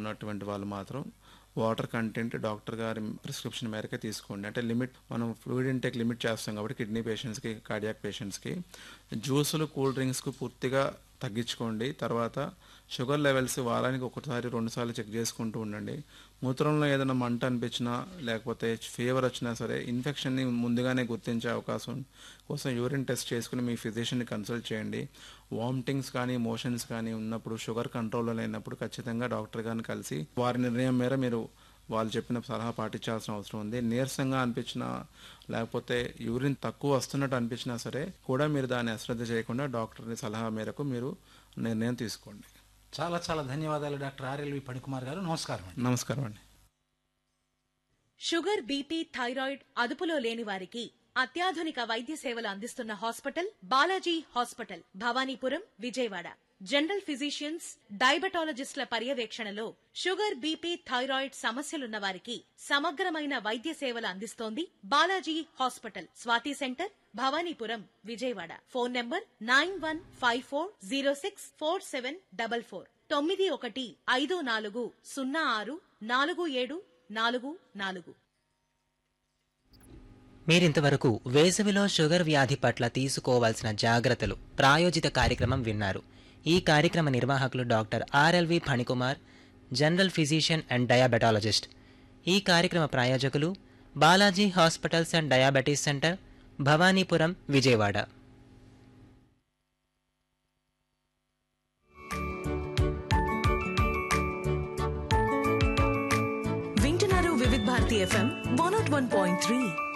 ఉన్నటువంటి వాళ్ళు మాత్రం వాటర్ కంటెంట్ డాక్టర్ గారి ప్రిస్క్రిప్షన్ మేరకే తీసుకోండి అంటే లిమిట్ మనం ఫ్లూయిడ్ ఇంటేక్ లిమిట్ చేస్తాం కాబట్టి కిడ్నీ పేషెంట్స్కి కార్డియాక్ పేషెంట్స్కి జ్యూసులు కూల్ డ్రింక్స్కు పూర్తిగా తగ్గించుకోండి తర్వాత షుగర్ లెవెల్స్ వారానికి ఒకసారి రెండుసార్లు చెక్ చేసుకుంటూ ఉండండి మూత్రంలో ఏదైనా మంట అనిపించినా లేకపోతే ఫీవర్ వచ్చినా సరే ఇన్ఫెక్షన్ని ముందుగానే గుర్తించే అవకాశం కోసం యూరిన్ టెస్ట్ చేసుకుని మీ ఫిజిషియన్ని కన్సల్ట్ చేయండి వామిటింగ్స్ కానీ మోషన్స్ కానీ ఉన్నప్పుడు షుగర్ కంట్రోల్లో లేనప్పుడు ఖచ్చితంగా డాక్టర్ గారిని కలిసి వారి నిర్ణయం మేర మీరు వాళ్ళు చెప్పిన సలహా పాటించాల్సిన అవసరం ఉంది నీరసంగా అనిపించినా లేకపోతే యూరిన్ తక్కువ వస్తున్నట్టు అనిపించినా సరే కూడా మీరు దాన్ని అశ్రద్ధ చేయకుండా డాక్టర్ సలహా మేరకు మీరు నిర్ణయం తీసుకోండి చాలా చాలా ధన్యవాదాలు డాక్టర్ ఆర్ఎల్వి పణికుమార్ గారు నమస్కారం అండి నమస్కారం అండి షుగర్ బీపీ థైరాయిడ్ అదుపులో లేని వారికి అత్యాధునిక వైద్య సేవలు అందిస్తున్న hospital Balaji hospital Bhavanipuram Vijayawada general physicians డయాబెటాలజిస్టుల పర్యవేక్షణలో షుగర్ బీపీ థైరాయిడ్ సమస్యలున్న వారికి సమగ్రమైన వైద్య సేవలు అందిస్తోంది Balaji hospital Swathi centre Bhavanipuram Vijayawada phone number nine one five four zero six four seven double four తొమ్మిది ఒకటి ఐదు నాలుగు సున్నా ఆరు నాలుగు ఏడు నాలుగు నాలుగు మీరింతవరకు వేసవిలో షుగర్ వ్యాధి పట్ల తీసుకోవాల్సిన జాగ్రత్తలు ప్రాయోజిత కార్యక్రమం విన్నారు ఈ కార్యక్రమ నిర్వాహకులు doctor RLV Phanikumar general physician and diabetologist ఈ కార్యక్రమ ప్రాయోజకులు Balaji hospitals and diabetes centre Bhavanipuram Vijayawada వింటున్నారు Vividh Bharati FM one nought one point three